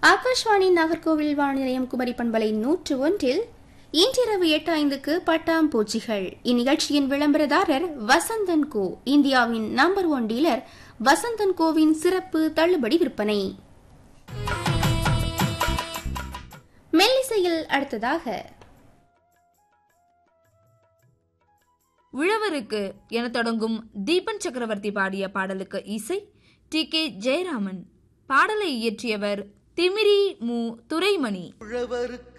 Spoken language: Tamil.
ஆகாஷ்வாணி நாகர்கோவில் வானிலையம் குமரி பண்பலை நூற்று ஒன்றில் இன்றிரவு எட்டு ஐந்துக்கு பட்டாம்பூச்சிகள் இந்நிகழ்ச்சியின் விளம்பரதாரர் வசந்தன் கோ இந்தியாவின் நம்பர் ஒன் டீலர் வசந்தன் கோவின் சிறப்பு தள்ளுபடி விற்பனை மெல்லிசையில் அடுத்ததாக உழவருக்கு என தொடங்கும் தீபன் சக்கரவர்த்தி பாடிய பாடலுக்கு இசை டி கே ஜெயராமன் பாடலை இயற்றியவர் திமிரி மு துரைமணி உழவருக்கு